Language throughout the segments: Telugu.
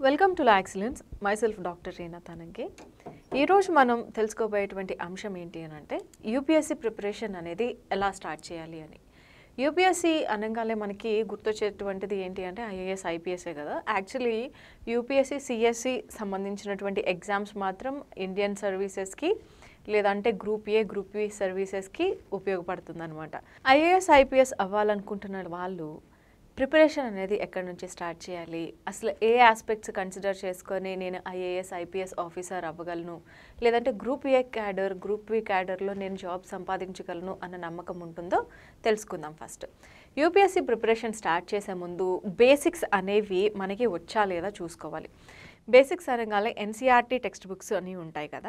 welcome to La Excellence myself doctor Reena తనంకి ఈరోజు మనం తెలుసుకోబోయేటువంటి అంశం ఏంటి అని అంటే యూపీఎస్సీ ప్రిపరేషన్ అనేది ఎలా స్టార్ట్ చేయాలి అని యూపీఎస్సీ అనగానే మనకి గుర్తొచ్చేటువంటిది ఏంటి అంటే ఐఏఎస్ ఐపీఎస్ఏ కదా యాక్చువల్లీ యూపీఎస్సీ సిఎస్సి సంబంధించినటువంటి ఎగ్జామ్స్ మాత్రం ఇండియన్ సర్వీసెస్కి లేదంటే గ్రూప్ ఏ గ్రూప్ బి సర్వీసెస్కి ఉపయోగపడుతుంది అనమాట ఐఏఎస్ ఐపీఎస్ అవ్వాలనుకుంటున్న వాళ్ళు ప్రిపరేషన్ అనేది ఎక్కడి నుంచి స్టార్ట్ చేయాలి అసలు ఏ ఆస్పెక్ట్స్ కన్సిడర్ చేసుకొని నేను ఐఏఎస్ ఐపీఎస్ ఆఫీసర్ అవ్వగలను లేదంటే group A cadre group B క్యాడర్లో నేను జాబ్ సంపాదించగలను అన్న నమ్మకం ఉంటుందో తెలుసుకుందాం ఫస్ట్ యూపీఎస్సీ ప్రిపరేషన్ స్టార్ట్ చేసే ముందు బేసిక్స్ అనేవి మనకి వచ్చా లేదా చూసుకోవాలి బేసిక్స్ అనగానే ఎన్సీఆర్టీ టెక్స్ట్ బుక్స్ అని ఉంటాయి కదా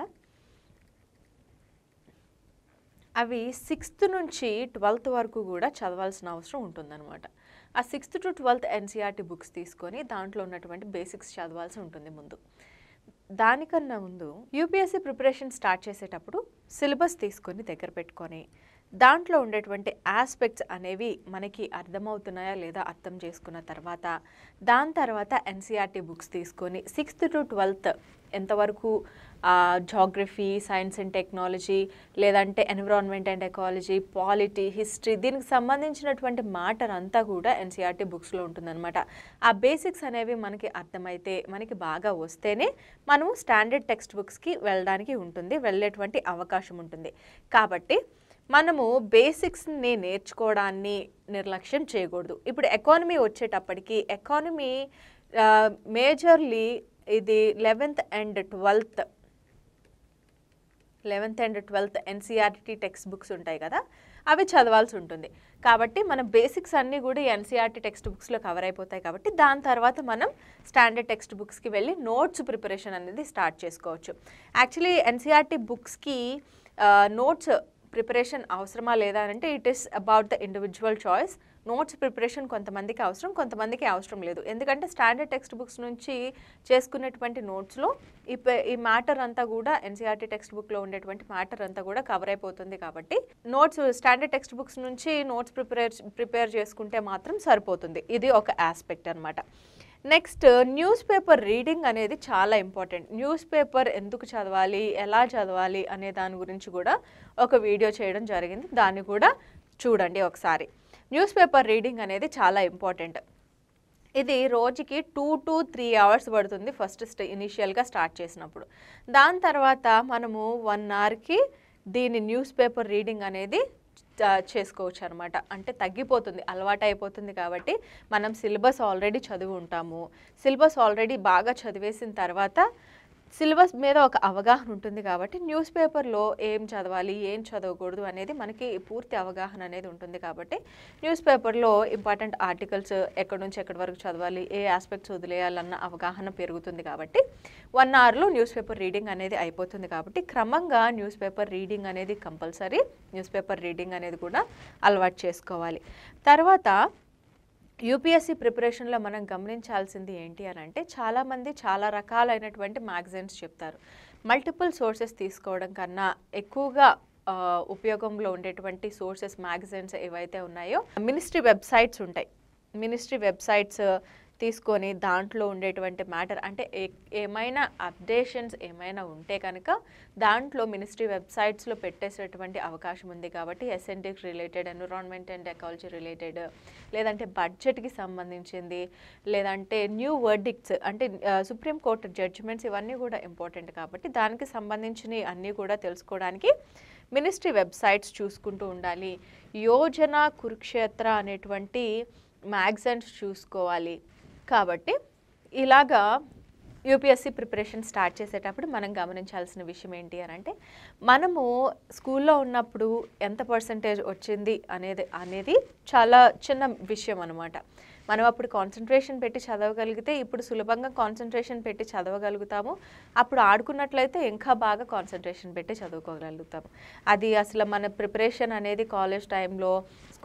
అవి సిక్స్త్ నుంచి ట్వెల్త్ వరకు కూడా చదవాల్సిన అవసరం ఉంటుందన్నమాట ఆ sixth to twelfth NCERT books తీసుకొని దాంట్లో ఉన్నటువంటి బేసిక్స్ చదవాల్సి ఉంటుంది ముందు దానికన్నా ముందు యూపీఎస్సీ ప్రిపరేషన్ స్టార్ట్ చేసేటప్పుడు సిలబస్ తీసుకొని దగ్గర పెట్టుకొని దాంట్లో ఉండేటువంటి ఆస్పెక్ట్స్ అనేవి మనకి అర్థమవుతున్నాయా లేదా అర్థం చేసుకున్న తర్వాత దాని తర్వాత ఎన్సీఆర్టీ బుక్స్ తీసుకొని సిక్స్త్ టు ట్వెల్త్ ఎంతవరకు జాగ్రఫీ సైన్స్ అండ్ టెక్నాలజీ లేదంటే environment and ecology polity history దీనికి సంబంధించినటువంటి మ్యాటర్ అంతా కూడా ఎన్సీఆర్టీ బుక్స్లో ఉంటుందన్నమాట ఆ బేసిక్స్ అనేవి మనకి అర్థమైతే మనకి బాగా వస్తేనే మనము స్టాండర్డ్ టెక్స్ట్ బుక్స్కి వెళ్ళడానికి ఉంటుంది వెళ్ళేటువంటి అవకాశం ఉంటుంది కాబట్టి మనము బేసిక్స్ని నేర్చుకోవడాన్ని నిర్లక్ష్యం చేయకూడదు ఇప్పుడు ఎకానమీ వచ్చేటప్పటికి ఎకానమీ మేజర్లీ ఇది eleventh and twelfth eleventh and twelfth NCERT text books ఉంటాయి కదా అవి చదవాల్సి ఉంటుంది కాబట్టి మన బేసిక్స్ అన్నీ కూడా ఎన్సీఆర్టీ టెక్స్ట్ బుక్స్లో కవర్ అయిపోతాయి కాబట్టి దాని తర్వాత మనం స్టాండర్డ్ టెక్స్ట్ బుక్స్కి వెళ్ళి నోట్స్ ప్రిపరేషన్ అనేది స్టార్ట్ చేసుకోవచ్చు యాక్చువల్లీ ఎన్సీఆర్టీ బుక్స్కి నోట్స్ ప్రిపరేషన్ అవసరమా లేదా అంటే it is about the individual choice notes preparation కొంతమందికి అవసరం కొంతమందికి అవసరం లేదు ఎందుకంటే స్టాండర్డ్ టెక్స్ట్ బుక్స్ నుంచి చేసుకునేటువంటి నోట్స్లో ఈ ప- ఈ మ్యాటర్ అంతా కూడా ఎన్సీఆర్టీ టెక్స్ట్ బుక్లో ఉండేటువంటి మ్యాటర్ అంతా కూడా కవర్ అయిపోతుంది కాబట్టి నోట్స్ స్టాండర్డ్ టెక్స్ట్ బుక్స్ నుంచి నోట్స్ ప్రిపేర్ ప్రిపేర్ చేసుకుంటే మాత్రం సరిపోతుంది ఇది ఒక ఆస్పెక్ట్ అన్నమాట నెక్స్ట్ న్యూస్ పేపర్ రీడింగ్ అనేది చాలా ఇంపార్టెంట్ న్యూస్ పేపర్ ఎందుకు చదవాలి ఎలా చదవాలి అనే దాని గురించి కూడా ఒక వీడియో చేయడం జరిగింది దాన్ని కూడా చూడండి ఒకసారి న్యూస్ పేపర్ రీడింగ్ అనేది చాలా ఇంపార్టెంట్ ఇది రోజుకి టూ టు త్రీ అవర్స్ పడుతుంది ఫస్ట్ స్టే ఇనిషియల్గా స్టార్ట్ చేసినప్పుడు దాని తర్వాత మనము వన్ అవర్కి దీని న్యూస్ పేపర్ రీడింగ్ అనేది చ- చేసుకోవచ్చు అనమాట అంటే తగ్గిపోతుంది అలవాటు అయిపోతుంది కాబట్టి మనం సిలబస్ ఆల్రెడీ చదివి ఉంటాము సిలబస్ ఆల్రెడీ బాగా చదివేసిన తర్వాత సిలబస్ మీద ఒక అవగాహన ఉంటుంది కాబట్టి న్యూస్ పేపర్లో ఏం చదవాలి ఏం చదవకూడదు అనేది మనకి పూర్తి అవగాహన అనేది ఉంటుంది కాబట్టి న్యూస్ పేపర్లో ఇంపార్టెంట్ ఆర్టికల్స్ ఎక్కడి నుంచి ఎక్కడి వరకు చదవాలి ఏ ఆస్పెక్ట్స్ వదిలేయాలన్న అవగాహన పెరుగుతుంది కాబట్టి వన్ అవర్లో న్యూస్ పేపర్ రీడింగ్ అనేది అయిపోతుంది కాబట్టి క్రమంగా న్యూస్ పేపర్ రీడింగ్ అనేది కంపల్సరీ న్యూస్ పేపర్ రీడింగ్ అనేది కూడా అలవాటు చేసుకోవాలి తర్వాత యూపీఎస్సీ ప్రిపరేషన్లో మనం గమనించాల్సింది ఏంటి అని అంటే చాలామంది చాలా రకాలైనటువంటి మ్యాగజైన్స్ చెప్తారు మల్టిపుల్ సోర్సెస్ తీసుకోవడం కన్నా ఎక్కువగా ఆ, ఉపయోగంలో ఉండేటువంటి సోర్సెస్ మ్యాగజైన్స్ ఏవైతే ఉన్నాయో మినిస్ట్రీ వెబ్సైట్స్ ఉంటాయి మినిస్ట్రీ వెబ్సైట్స్ తీసుకొని దాంట్లో ఉండేటువంటి మ్యాటర్ అంటే ఏ- ఏమైనా అప్డేషన్స్ ఏమైనా ఉంటే కనుక దాంట్లో మినిస్ట్రీ వెబ్సైట్స్లో పెట్టేసేటువంటి అవకాశం ఉంది కాబట్టి ఎస్ఎన్టీకి related environment and ecology related లేదంటే బడ్జెట్కి సంబంధించింది లేదంటే న్యూ వర్డిక్ట్స్ అంటే సుప్రీం కోర్టు జడ్జిమెంట్స్ ఇవన్నీ కూడా ఇంపార్టెంట్ కాబట్టి దానికి సంబంధించినవి అన్నీ కూడా తెలుసుకోవడానికి మినిస్ట్రీ వెబ్సైట్స్ చూసుకుంటూ ఉండాలి యోజన కురుక్షేత్ర అనేటువంటి మ్యాగజైన్స్ చూసుకోవాలి కాబట్టి ఇలాగా యూపీఎస్సీ ప్రిపరేషన్ స్టార్ట్ చేసేటప్పుడు మనం గమనించాల్సిన విషయం ఏంటి అని అంటే మనము స్కూల్లో ఉన్నప్పుడు ఎంత పర్సంటేజ్ వచ్చింది అనేది అనేది చాలా చిన్న విషయం అనమాట మనం అప్పుడు కాన్సన్ట్రేషన్ పెట్టి చదవగలిగితే ఇప్పుడు సులభంగా కాన్సన్ట్రేషన్ పెట్టి చదవగలుగుతాము అప్పుడు ఆడుకున్నట్లయితే ఇంకా బాగా కాన్సన్ట్రేషన్ పెట్టి చదువుకోగలుగుతాము అది అసలు మన ప్రిపరేషన్ అనేది కాలేజ్ టైంలో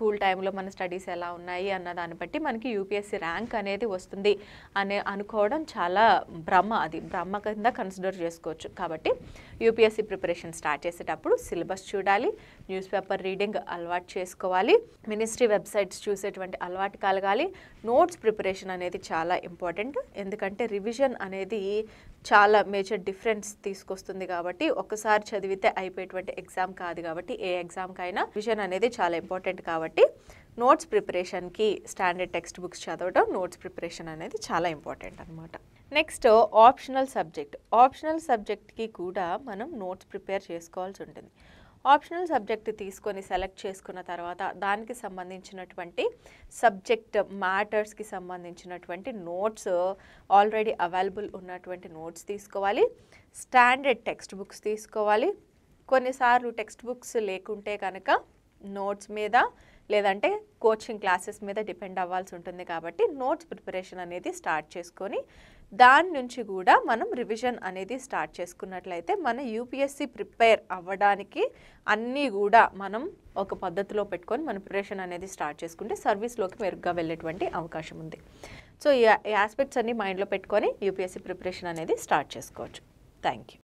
స్కూల్ టైంలో మన స్టడీస్ ఎలా ఉన్నాయి అన్న దాన్ని బట్టి మనకి యూపీఎస్సీ ర్యాంక్ అనేది వస్తుంది అనే అనుకోవడం చాలా భ్రమ అది భ్రమ కింద కన్సిడర్ చేసుకోవచ్చు కాబట్టి యూపీఎస్సీ ప్రిపరేషన్ స్టార్ట్ చేసేటప్పుడు సిలబస్ చూడాలి న్యూస్ పేపర్ రీడింగ్ అలవాటు చేసుకోవాలి మినిస్ట్రీ వెబ్సైట్స్ చూసేటువంటి అలవాటు కలగాలి నోట్స్ ప్రిపరేషన్ అనేది చాలా ఇంపార్టెంట్ ఎందుకంటే రివిజన్ అనేది చాలా మేజర్ డిఫరెన్స్ తీసుకొస్తుంది కాబట్టి ఒకసారి చదివితే అయిపోయేటువంటి ఎగ్జామ్ కాదు కాబట్టి ఏ ఎగ్జామ్కైనా రివిజన్ అనేది చాలా ఇంపార్టెంట్ కాబట్టి నోట్స్ ప్రిపరేషన్కి స్టాండర్డ్ టెక్స్ట్ బుక్స్ చదవడం నోట్స్ ప్రిపరేషన్ అనేది చాలా ఇంపార్టెంట్ అనమాట నెక్స్ట్ ఆప్షనల్ సబ్జెక్ట్ ఆప్షనల్ సబ్జెక్ట్కి కూడా మనం నోట్స్ ప్రిపేర్ చేసుకోవాల్సి ఉంటుంది ఆప్షనల్ సబ్జెక్ట్ తీసుకొని సెలెక్ట్ చేసుకున్న తర్వాత దానికి సంబంధించినటువంటి సబ్జెక్ట్ మ్యాటర్స్కి సంబంధించినటువంటి నోట్స్ ఆల్రెడీ అవైలబుల్ ఉన్నటువంటి నోట్స్ తీసుకోవాలి స్టాండర్డ్ టెక్స్ట్ బుక్స్ తీసుకోవాలి కొన్నిసార్లు టెక్స్ట్ బుక్స్ లేకుంటే కనుక నోట్స్ మీద లేదంటే కోచింగ్ క్లాసెస్ మీద డిపెండ్ అవ్వాల్సి ఉంటుంది కాబట్టి నోట్స్ ప్రిపరేషన్ అనేది స్టార్ట్ చేసుకొని దాని నుంచి కూడా మనం రివిజన్ అనేది స్టార్ట్ చేసుకున్నట్లయితే మన యూపీఎస్సి ప్రిపేర్ అవ్వడానికి అన్నీ కూడా మనం ఒక పద్ధతిలో పెట్టుకొని మన ప్రిపరేషన్ అనేది స్టార్ట్ చేసుకుంటే సర్వీస్లోకి మెరుగ్గా వెళ్ళేటువంటి అవకాశం ఉంది సో ఈ ఆస్పెక్ట్స్ అన్ని మైండ్లో పెట్టుకొని యూపీఎస్సి ప్రిపరేషన్ అనేది స్టార్ట్ చేసుకోవచ్చు థ్యాంక్ యూ